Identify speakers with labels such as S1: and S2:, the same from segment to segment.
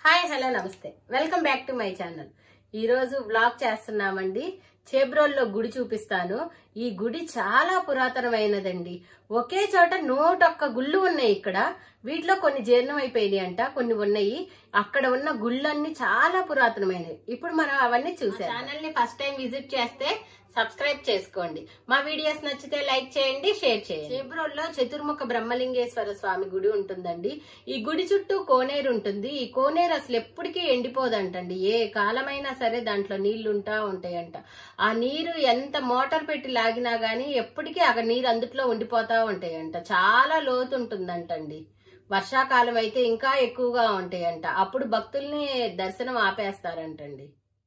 S1: hi hello నమస్తే welcome back to my channel ఈ రోజు వ్లాగ్ చేస్తున్నామండి చేబ్రోల్లో గుడి చూపిస్తాను ఈ గుడి చాలా పురాతనమైనదండి ఒకే చోట నూటొక్క గుళ్ళు ఉన్నాయి ఇక్కడ వీటిలో కొన్ని జీర్ణం అయిపోయినాయి అంట కొన్ని ఉన్నాయి అక్కడ ఉన్న గుళ్ళన్నీ చాలా పురాతనమైనవి ఇప్పుడు మనం అవన్నీ చూసాం ఛానల్ ని ఫస్ట్ టైం విజిట్ చేస్తే సబ్స్క్రైబ్ చేసుకోండి మా వీడియోస్ నచ్చితే లైక్ చేయండి షేర్ చేయండి చేబ్రోల్లో చతుర్ముఖ బ్రహ్మలింగేశ్వర స్వామి గుడి ఉంటుందండి ఈ గుడి చుట్టూ కోనేరు ఉంటుంది ఈ కోనేరు అసలు ఎప్పటికీ ఎండిపోదంటండి ఏ కాలమైనా సరే దాంట్లో నీళ్లు ఉంటా ఉంటాయంట ఆ నీరు ఎంత మోటార్ పెట్టి లాగినా గానీ ఎప్పటికీ అక్కడ నీరు అందుట్లో ఉండిపోతా ఉంటాయంట చాలా లోతు ఉంటుందంటండి వర్షాకాలం అయితే ఇంకా ఎక్కువగా ఉంటాయంట అప్పుడు భక్తుల్ని దర్శనం ఆపేస్తారంటండి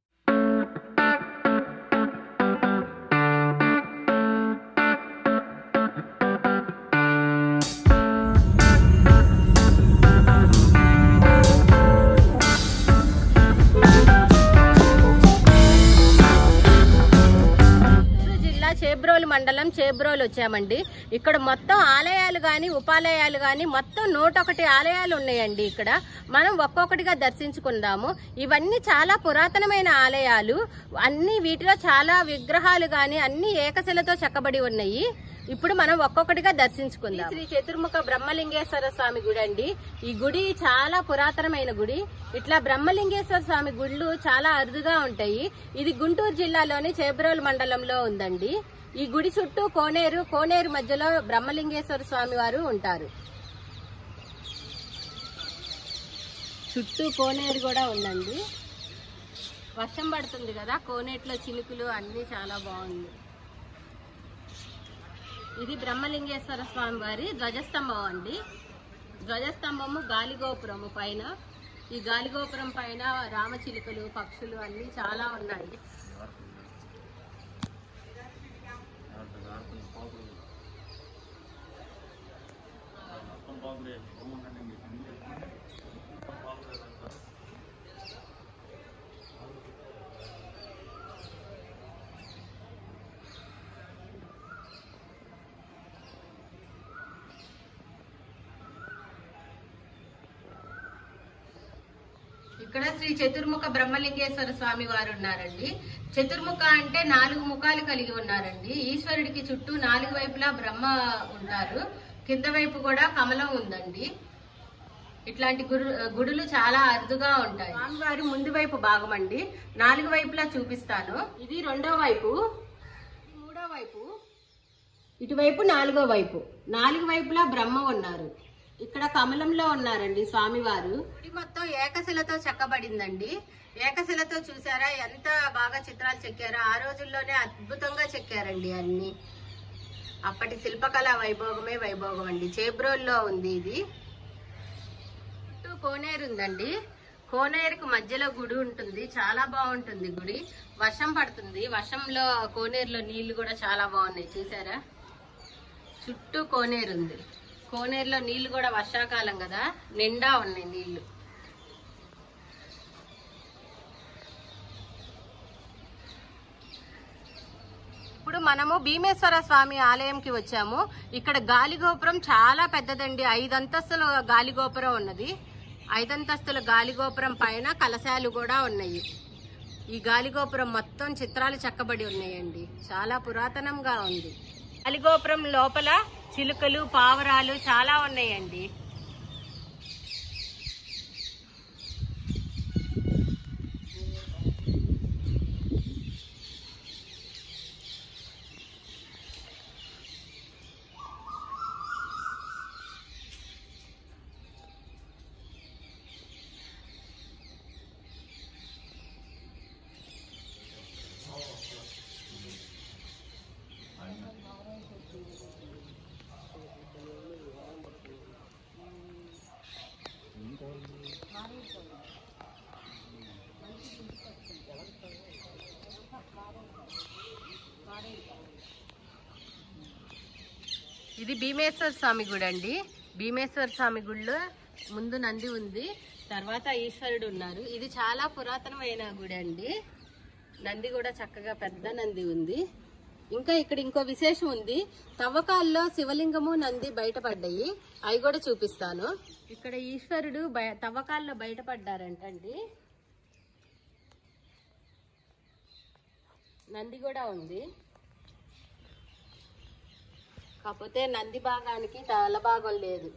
S1: చిత్తూరు జిల్లా చేబ్రోలు మండలం చేబ్రోలు వచ్చామండి ఇక్కడ మొత్తం ఆలయాలు గాని ఉపాలయాలు గాని మొత్తం నూట ఒకటి ఆలయాలు ఉన్నాయండి ఇక్కడ మనం ఒక్కొక్కటిగా దర్శించుకుందాము ఇవన్నీ చాలా పురాతనమైన ఆలయాలు అన్ని వీటిలో చాలా విగ్రహాలు గాని అన్ని ఏకశిలతో చెక్కబడి ఉన్నాయి ఇప్పుడు మనం ఒక్కొక్కటిగా దర్శించుకుందాం శ్రీ చతుర్ముఖ బ్రహ్మలింగేశ్వర స్వామి గుడి అండి ఈ గుడి చాలా పురాతనమైన గుడి ఇట్లా బ్రహ్మలింగేశ్వర స్వామి గుళ్ళు చాలా అరుదుగా ఉంటాయి ఇది గుంటూరు జిల్లాలోని చేబ్రోలు మండలంలో ఉందండి ఈ గుడి చుట్టూ కోనేరు కోనేరు మధ్యలో బ్రహ్మలింగేశ్వర స్వామి వారు ఉంటారు చుట్టూ కోనేరు కూడా ఉందండి వర్షం పడుతుంది కదా కోనేట్లో చినుకులు అన్ని చాలా బాగుంది ఇది బ్రహ్మలింగేశ్వర స్వామి వారి ధ్వజస్తంభం అండి ధ్వజస్తంభము గాలిగోపురము పైన ఈ గాలిగోపురం పైన రామచిలుకలు పక్షులు అన్ని చాలా ఉన్నాయి ఇక్కడ శ్రీ చతుర్ముఖ బ్రహ్మలింగేశ్వర స్వామి వారు ఉన్నారండి చతుర్ముఖ అంటే నాలుగు ముఖాలు కలిగి ఉన్నారండి ఈశ్వరుడికి చుట్టూ నాలుగు వైపులా బ్రహ్మ ఉంటారు కింద వైపు కూడా కమలం ఉందండి ఇట్లాంటి గురు గుడులు చాలా అరుదుగా ఉంటాయి స్వామివారి ముందు వైపు భాగం అండి నాలుగు వైపులా చూపిస్తాను ఇది రెండో వైపు ఇది మూడో వైపు ఇటువైపు నాలుగో వైపు నాలుగు వైపులా బ్రహ్మ ఉన్నారు ఇక్కడ కమలంలో ఉన్నారండి స్వామివారు ఇది మొత్తం ఏకశిలతో చెక్కబడిందండి ఏకశిలతో చూసారా ఎంత బాగా చిత్రాలు చెక్కారో ఆ రోజుల్లోనే అద్భుతంగా చెక్కారండి అన్ని అప్పటి శిల్పకళా వైభోగమే వైభోగం అండి చేబ్రోల్లో ఉంది ఇది చుట్టూ కోనేరు ఉందండి కోనేరుకు మధ్యలో గుడి ఉంటుంది చాలా బాగుంటుంది గుడి వర్షం పడుతుంది వర్షంలో కోనేరులో నీళ్లు కూడా చాలా బాగున్నాయి చూసారా చుట్టూ కోనేరు ఉంది కోనేరులో నీళ్లు కూడా వర్షాకాలం కదా నిండా ఉన్నాయి నీళ్లు ఇప్పుడు మనము భీమేశ్వర స్వామి ఆలయంకి వచ్చాము ఇక్కడ గాలిగోపురం చాలా పెద్దదండి ఐదు అంతస్తుల గాలిగోపురం ఉన్నది ఐదంతస్తుల గాలిగోపురం పైన కలశాలు కూడా ఉన్నాయి ఈ గాలిగోపురం మొత్తం చిత్రాలు చెక్కబడి ఉన్నాయండి చాలా పురాతనంగా ఉంది గాలిగోపురం లోపల చిలుకలు పావరాలు చాలా ఉన్నాయండి ఇది భీమేశ్వర స్వామి గుడి అండి భీమేశ్వర స్వామి గుడిలో ముందు నంది ఉంది తర్వాత ఈశ్వరుడు ఉన్నారు ఇది చాలా పురాతనమైన గుడి అండి నంది కూడా చక్కగా పెద్ద నంది ఉంది ఇంకా ఇక్కడ ఇంకో విశేషం ఉంది తవ్వకాల్లో శివలింగము నంది బయటపడ్డాయి అవి కూడా చూపిస్తాను ఇక్కడ ఈశ్వరుడు బయ తవ్వకాల్లో బయటపడ్డారంటండి నంది కూడా ఉంది కాకపోతే నంది భాగానికి తల భాగం లేదు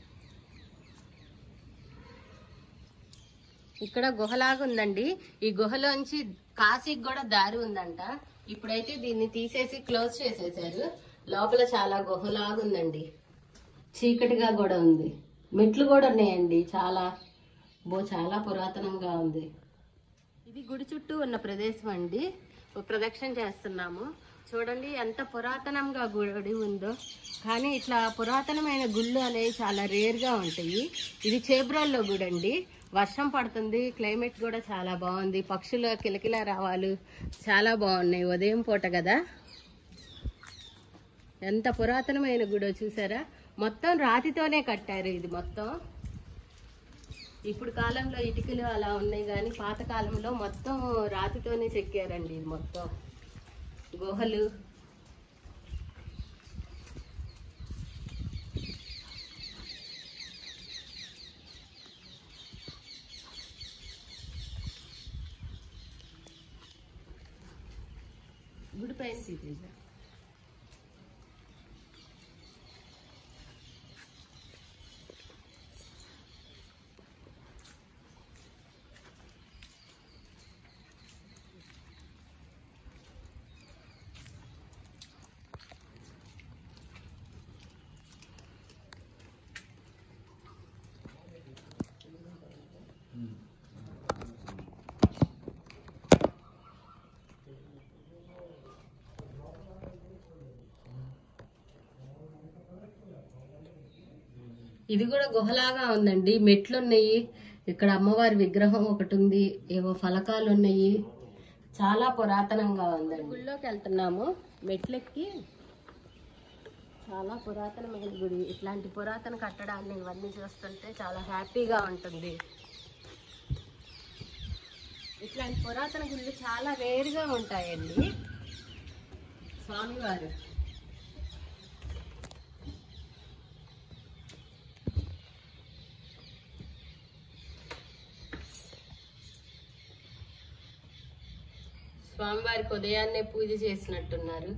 S1: ఇక్కడ గుహలాగా ఉందండి ఈ గుహలోంచి కాశీకి కూడా దారి ఉందంట ఇప్పుడైతే దీన్ని తీసేసి క్లోజ్ చేసేసారు లోపల చాలా గుహలాగా ఉందండి చీకటిగా కూడా ఉంది మెట్లు కూడా ఉన్నాయండి చాలా బో చాలా పురాతనంగా ఉంది ఇది గుడి చుట్టూ ఉన్న ప్రదేశం అండి ఓ ప్రదక్షిణ చేస్తున్నాము చూడండి ఎంత పురాతనంగా గుడి ఉందో కానీ ఇట్లా పురాతనమైన గుళ్ళు అనేవి చాలా రేర్గా ఉంటాయి ఇది చేబ్రాల్లో గుడి అండి వర్షం పడుతుంది క్లైమేట్ కూడా చాలా బాగుంది పక్షుల కిలకిల రావాలు చాలా బాగున్నాయి ఉదయం పూట కదా ఎంత పురాతనమైన గుడో చూసారా మొత్తం రాతితోనే కట్టారు ఇది మొత్తం ఇప్పుడు కాలంలో ఇటుకలు అలా ఉన్నాయి కానీ పాత కాలంలో మొత్తం రాతితోనే చెక్కారండి ఇది మొత్తం గుహలు గుడి పైన తీసేసా ఇది కూడా గుహలాగా ఉందండి మెట్లు ఉన్నాయి ఇక్కడ అమ్మవారి విగ్రహం ఒకటి ఉంది ఏవో ఫలకాలు ఉన్నాయి చాలా పురాతనంగా ఉందండి గుళ్ళోకి వెళ్తున్నాము మెట్లెక్కి చాలా పురాతనమైన గుడి ఇట్లాంటి పురాతన కట్టడాన్ని ఇవన్నీ చూస్తుంటే చాలా హ్యాపీగా ఉంటుంది ఇట్లాంటి పురాతన గుళ్ళు చాలా రేరుగా ఉంటాయండి స్వామివారు స్వామివారికి ఉదయాన్నే పూజ చేసినట్టున్నారు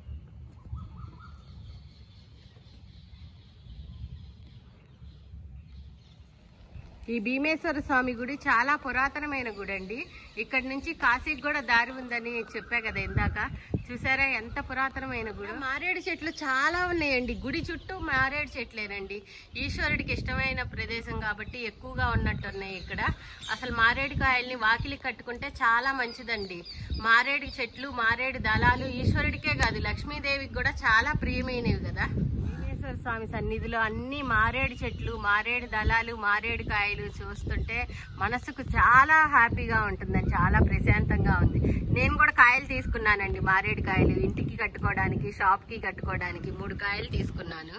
S1: ఈ భీమేశ్వర స్వామి గుడి చాలా పురాతనమైన గుడి అండి ఇక్కడి నుంచి కాశీకి కూడా దారి ఉందని చెప్పా కదా ఇందాక చూసారా ఎంత పురాతనమైన గుడి మారేడు చెట్లు చాలా ఉన్నాయండి గుడి చుట్టూ మారేడు చెట్లేనండి ఈశ్వరుడికి ఇష్టమైన ప్రదేశం కాబట్టి ఎక్కువగా ఉన్నట్టున్నాయి ఇక్కడ అసలు మారేడు కాయల్ని వాకిలి కట్టుకుంటే చాలా మంచిదండి మారేడు చెట్లు మారేడు దళాలు ఈశ్వరుడికే కాదు లక్ష్మీదేవికి కూడా చాలా ప్రియమైనవి కదా వెంకటేశ్వర స్వామి సన్నిధిలో అన్ని మారేడు చెట్లు మారేడు దళాలు మారేడు కాయలు చూస్తుంటే మనసుకు చాలా హ్యాపీగా ఉంటుందండి చాలా ప్రశాంతంగా ఉంది నేను కూడా కాయలు తీసుకున్నానండి మారేడు కాయలు ఇంటికి కట్టుకోవడానికి షాప్కి కట్టుకోవడానికి మూడు కాయలు తీసుకున్నాను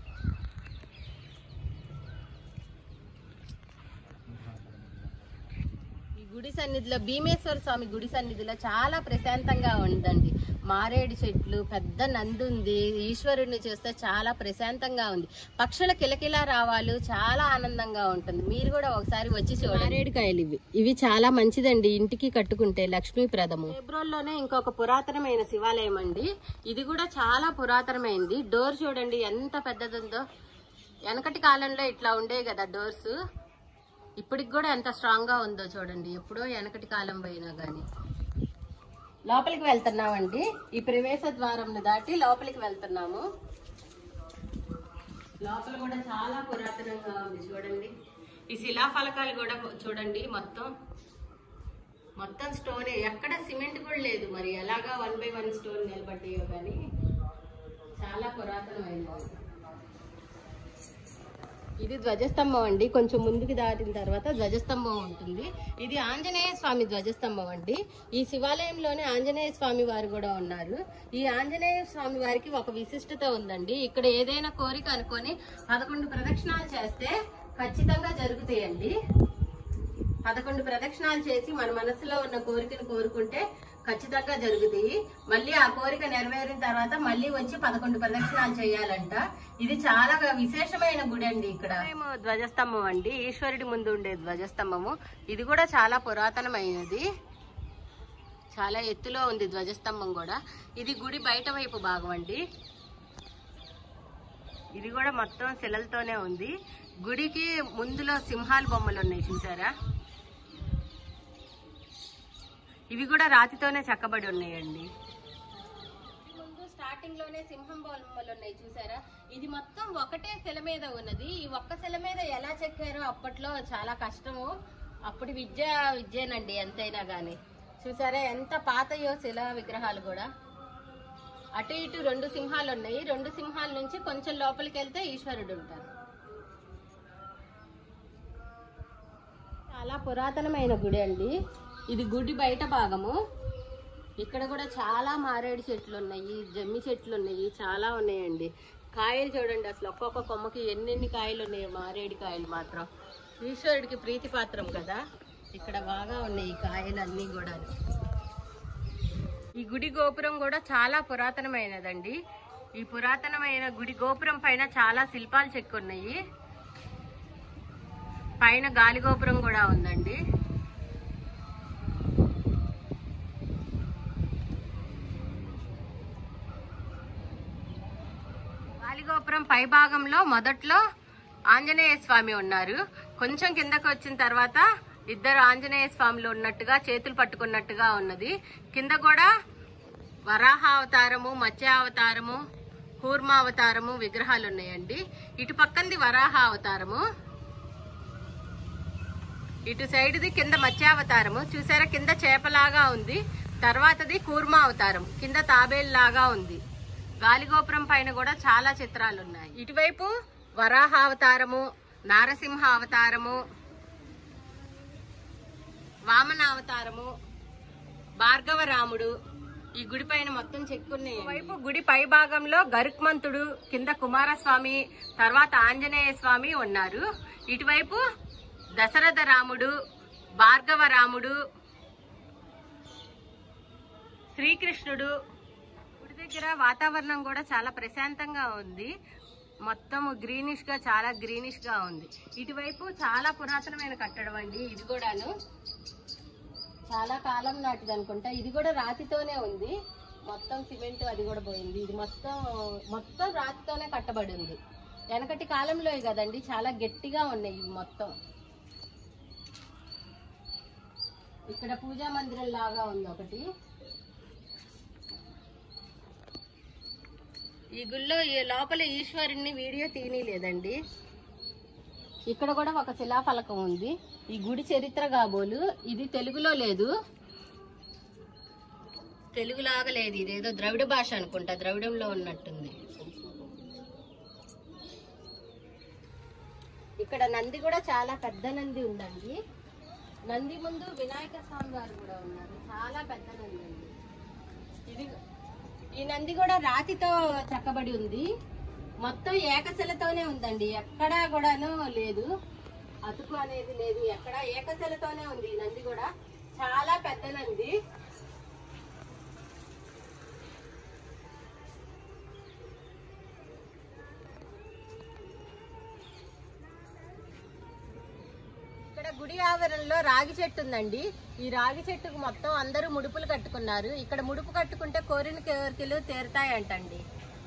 S1: ఈ గుడి సన్నిధిలో భీమేశ్వర స్వామి గుడి సన్నిధిలో చాలా ప్రశాంతంగా ఉందండి మారేడు చెట్లు పెద్ద నంది ఉంది ఈశ్వరుడిని చూస్తే చాలా ప్రశాంతంగా ఉంది పక్షుల కిలకిలా రావాలు చాలా ఆనందంగా ఉంటుంది మీరు కూడా ఒకసారి వచ్చి చూడండి మారేడు కాయలు ఇవి ఇవి చాలా మంచిదండి ఇంటికి కట్టుకుంటే లక్ష్మీప్రదము ఫిబ్రోల్లోనే ఇంకొక పురాతనమైన శివాలయం అండి ఇది కూడా చాలా పురాతనమైంది డోర్ చూడండి ఎంత పెద్దదుందో వెనకటి కాలంలో ఇట్లా ఉండే కదా డోర్స్ ఇప్పటికి కూడా ఎంత స్ట్రాంగ్ గా ఉందో చూడండి ఎప్పుడో వెనకటి కాలం పోయినా గానీ లోపలికి వెళ్తున్నామండి ఈ ప్రవేశ ద్వారం దాటి లోపలికి వెళ్తున్నాము లోపల కూడా చాలా పురాతనంగా ఉంది చూడండి ఈ శిలాఫలకాలు కూడా చూడండి మొత్తం మొత్తం స్టోన్ ఎక్కడ సిమెంట్ కూడా లేదు మరి ఎలాగా వన్ బై వన్ స్టోన్ నిలబడ్డాయో కానీ చాలా పురాతనమైనది ఇది ధ్వజస్తంభం అండి కొంచెం ముందుకు దాటిన తర్వాత ధ్వజస్తంభం ఉంటుంది ఇది ఆంజనేయ స్వామి ధ్వజస్తంభం అండి ఈ శివాలయంలోనే ఆంజనేయ స్వామి వారు కూడా ఉన్నారు ఈ ఆంజనేయ స్వామి వారికి ఒక విశిష్టత ఉందండి ఇక్కడ ఏదైనా కోరిక అనుకొని పదకొండు ప్రదక్షిణాలు చేస్తే ఖచ్చితంగా జరుగుతాయండి పదకొండు ప్రదక్షిణాలు చేసి మన మనసులో ఉన్న కోరికను కోరుకుంటే ఖచ్చితంగా జరుగుతాయి మళ్ళీ ఆ కోరిక నెరవేరిన తర్వాత మళ్ళీ వచ్చి పదకొండు ప్రదక్షిణాలు చేయాలంట ఇది చాలా విశేషమైన గుడి అండి ఇక్కడ మేము ధ్వజస్తంభం అండి ఈశ్వరుడి ముందు ఉండే ధ్వజస్తంభము ఇది కూడా చాలా పురాతనమైనది చాలా ఎత్తులో ఉంది ధ్వజస్తంభం కూడా ఇది గుడి బయట వైపు భాగం అండి ఇది కూడా మొత్తం శిలలతోనే ఉంది గుడికి ముందులో సింహాల బొమ్మలు ఉన్నాయి చూసారా ఇవి కూడా రాతితోనే చెక్కబడి ఉన్నాయండి ముందు స్టార్టింగ్ లోనే సింహం బొమ్మలు ఉన్నాయి చూసారా ఇది మొత్తం ఒకటే శిల మీద ఉన్నది ఈ ఒక్క శిల మీద ఎలా చెక్కారో అప్పట్లో చాలా కష్టము అప్పుడు విద్య విద్యేనండి ఎంతైనా గాని చూసారా ఎంత పాతయో శిలా విగ్రహాలు కూడా అటు ఇటు రెండు సింహాలు ఉన్నాయి రెండు సింహాల నుంచి కొంచెం లోపలికి వెళ్తే ఈశ్వరుడు ఉంటారు చాలా పురాతనమైన గుడి అండి ఇది గుడి బయట భాగము ఇక్కడ కూడా చాలా మారేడు చెట్లు ఉన్నాయి జమ్మి చెట్లు ఉన్నాయి చాలా ఉన్నాయండి కాయలు చూడండి అసలు ఒక్కొక్క కొమ్మకి ఎన్నెన్ని కాయలు ఉన్నాయి మారేడు కాయలు మాత్రం ఈశ్వరుడికి ప్రీతి పాత్రం కదా ఇక్కడ బాగా ఉన్నాయి ఈ కాయలు అన్నీ కూడా ఈ గుడి గోపురం కూడా చాలా పురాతనమైనదండి ఈ పురాతనమైన గుడి గోపురం పైన చాలా శిల్పాలు చెక్కున్నాయి పైన గాలి గోపురం కూడా ఉందండి గాలిగోపురం పై భాగంలో మొదట్లో ఆంజనేయ స్వామి ఉన్నారు కొంచెం కిందకు వచ్చిన తర్వాత ఇద్దరు ఆంజనేయ స్వాములు ఉన్నట్టుగా చేతులు పట్టుకున్నట్టుగా ఉన్నది కింద కూడా వరాహ అవతారము మత్స్య అవతారము కూర్మ అవతారము విగ్రహాలు ఉన్నాయండి ఇటు పక్కంది వరాహ అవతారము ఇటు సైడ్ది కింద మత్స్యావతారము చూసారా కింద చేపలాగా ఉంది తర్వాతది కూర్మ అవతారం కింద తాబేలులాగా ఉంది గాలిగోపురం పైన కూడా చాలా చిత్రాలు ఉన్నాయి ఇటువైపు వరాహ అవతారము నారసింహ అవతారము వామన అవతారము భార్గవ రాముడు ఈ గుడి పైన మొత్తం చెక్కున్నాయి వైపు గుడి పై భాగంలో గరుక్మంతుడు కింద కుమారస్వామి తర్వాత ఆంజనేయ స్వామి ఉన్నారు ఇటువైపు దశరథ రాముడు భార్గవ రాముడు శ్రీకృష్ణుడు గుడి దగ్గర వాతావరణం కూడా చాలా ప్రశాంతంగా ఉంది మొత్తం గ్రీనిష్ గా చాలా గ్రీనిష్ గా ఉంది ఇటువైపు చాలా పురాతనమైన కట్టడం అండి ఇది కూడాను చాలా కాలం నాటిది అనుకుంటా ఇది కూడా రాతితోనే ఉంది మొత్తం సిమెంట్ అది కూడా పోయింది ఇది మొత్తం మొత్తం రాతితోనే కట్టబడి ఉంది వెనకటి కాలంలో కదండి చాలా గట్టిగా ఉన్నాయి ఇవి మొత్తం ఇక్కడ పూజా మందిరం లాగా ఉంది ఒకటి ఈ గుళ్ళో ఈ లోపల ఈశ్వరుణ్ణి వీడియో తీయలేదండి ఇక్కడ కూడా ఒక శిలాఫలకం ఉంది ఈ గుడి చరిత్ర కాబోలు ఇది తెలుగులో లేదు తెలుగులాగా లేదు ఇదేదో ద్రవిడ భాష అనుకుంటా ద్రవిడంలో ఉన్నట్టుంది ఇక్కడ నంది కూడా చాలా పెద్ద నంది ఉందండి నంది ముందు వినాయక స్వామి వారు కూడా ఉన్నారు చాలా పెద్ద నంది అండి ఇది ఈ నంది కూడా రాతితో చెక్కబడి ఉంది మొత్తం ఏకశిలతోనే ఉందండి ఎక్కడా కూడాను లేదు అతుకు అనేది లేదు ఎక్కడ ఏకశిలతోనే ఉంది ఈ నంది కూడా చాలా పెద్ద నంది ఇక్కడ గుడి ఆవరణలో రాగి చెట్టు ఉందండి ఈ రాగి చెట్టుకు మొత్తం అందరూ ముడుపులు కట్టుకున్నారు ఇక్కడ ముడుపు కట్టుకుంటే కోరిన కోరికలు తీరుతాయంటండి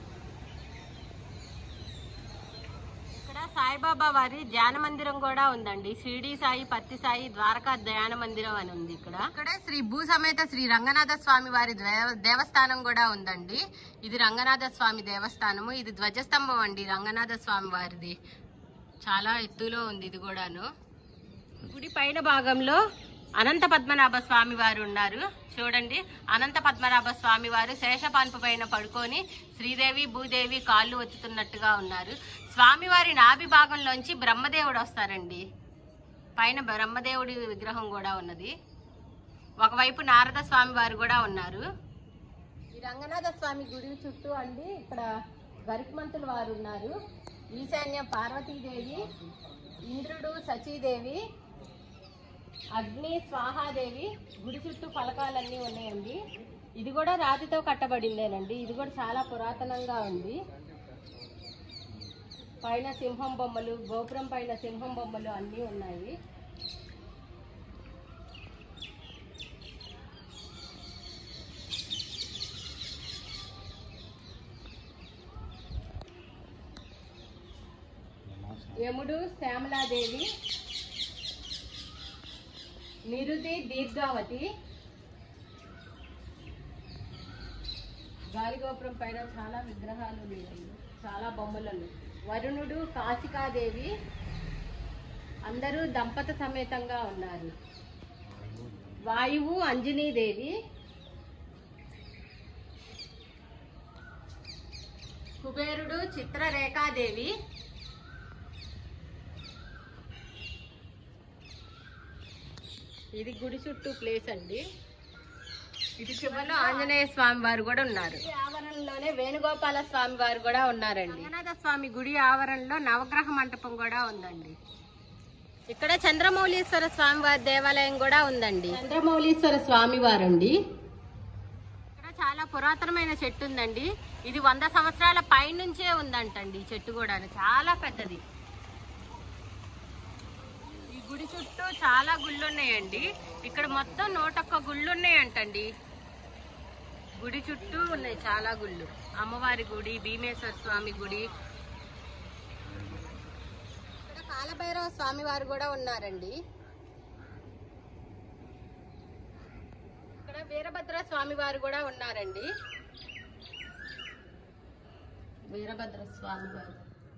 S1: ఇక్కడ సాయిబాబా వారి ధ్యాన మందిరం కూడా ఉందండి షిరిడి సాయి పత్తి సాయి ద్వారకా ధ్యాన మందిరం అని ఉంది ఇక్కడ ఇక్కడ శ్రీ భూ సమేత శ్రీ రంగనాథ స్వామి వారి దేవ- దేవస్థానం కూడా ఉందండి ఇది రంగనాథ స్వామి దేవస్థానము ఇది ధ్వజస్తంభం అండి రంగనాథ స్వామి వారిది చాలా ఎత్తులో ఉంది ఇది కూడాను గుడి పైన భాగంలో అనంత పద్మనాభ స్వామి వారు ఉన్నారు చూడండి అనంత పద్మనాభ స్వామి వారు శేషపాన్పు పైన పడుకొని శ్రీదేవి భూదేవి కాళ్ళు ఒత్తుతున్నట్టుగా ఉన్నారు స్వామివారి నాభి భాగంలోంచి బ్రహ్మదేవుడు వస్తారండి పైన బ్రహ్మదేవుడి విగ్రహం కూడా ఉన్నది ఒకవైపు నారద స్వామి వారు కూడా ఉన్నారు ఈ రంగనాథ స్వామి గుడి చుట్టూ అండి ఇక్కడ గరికమంతులు వారు ఉన్నారు ఈశాన్య పార్వతీదేవి ఇంద్రుడు సచీదేవి అగ్ని స్వాహాదేవి గుడి చుట్టూ ఫలకాలన్నీ ఉన్నాయండి ఇది కూడా రాతితో కట్టబడిందేనండి ఇది కూడా చాలా పురాతనంగా ఉంది పైన సింహం బొమ్మలు గోపురం పైన సింహం బొమ్మలు అన్నీ ఉన్నాయి యముడు శ్యామలాదేవి నిరుతి దీర్ఘావతి గాలిగోపురం పైన చాలా విగ్రహాలు ఉన్నాయి చాలా బొమ్మలు ఉన్నాయి వరుణుడు కాశికాదేవి అందరూ దంపత సమేతంగా ఉన్నారు వాయువు అంజనీదేవి కుబేరుడు చిత్రరేఖాదేవి ఇది గుడి చుట్టూ ప్లేస్ అండి ఇది చివరిలో ఆంజనేయ స్వామి వారు కూడా ఉన్నారు ఈ ఆవరణలోనే వేణుగోపాల స్వామి వారు కూడా ఉన్నారండి రంగనాథ స్వామి గుడి ఆవరణలో నవగ్రహ మంటపం కూడా ఉందండి ఇక్కడ చంద్రమౌళీశ్వర స్వామి వారి దేవాలయం కూడా ఉందండి చంద్రమౌళీశ్వర స్వామి వారండి ఇక్కడ చాలా పురాతనమైన చెట్టు ఉందండి ఇది వంద సంవత్సరాల పైనుంచే ఉందంటండి ఈ చెట్టు కూడా చాలా పెద్దది ఈ గుడి చుట్టూ చాలా గుళ్ళు ఉన్నాయండి ఇక్కడ మొత్తం నూటొక్క గుళ్ళు ఉన్నాయంటండి గుడి చుట్టూ ఉన్నాయి చాలా గుళ్ళు అమ్మవారి గుడి భీమేశ్వర స్వామి గుడి ఇక్కడ కాలభైరవ స్వామి వారు కూడా ఉన్నారండి ఇక్కడ వీరభద్ర స్వామి వారు కూడా ఉన్నారండి వీరభద్ర స్వామి వారు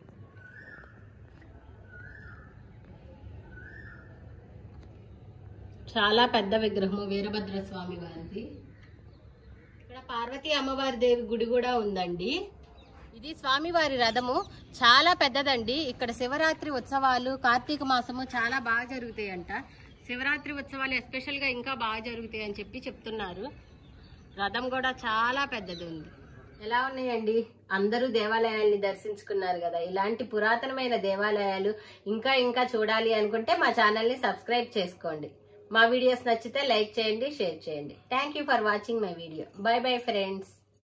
S1: చాలా పెద్ద విగ్రహము వీరభద్ర స్వామి వారిది ఇక్కడ పార్వతీ అమ్మవారి దేవి గుడి కూడా ఉందండి ఇది స్వామివారి రథము చాలా పెద్దదండి ఇక్కడ శివరాత్రి ఉత్సవాలు కార్తీక మాసము చాలా బాగా జరుగుతాయంట శివరాత్రి ఉత్సవాలు ఎస్పెషల్ గా ఇంకా బాగా జరుగుతాయి అని చెప్పి చెప్తున్నారు రథం కూడా చాలా పెద్దది ఉంది ఎలా ఉన్నాయండి అందరూ దేవాలయాల్ని దర్శించుకున్నారు కదా ఇలాంటి పురాతనమైన దేవాలయాలు ఇంకా ఇంకా చూడాలి అనుకుంటే మా ఛానల్ ని సబ్స్క్రైబ్ చేసుకోండి మా వీడియోస్ నచ్చితే లైక్ చేయండి షేర్ చేయండి thank you for watching my video bye bye friends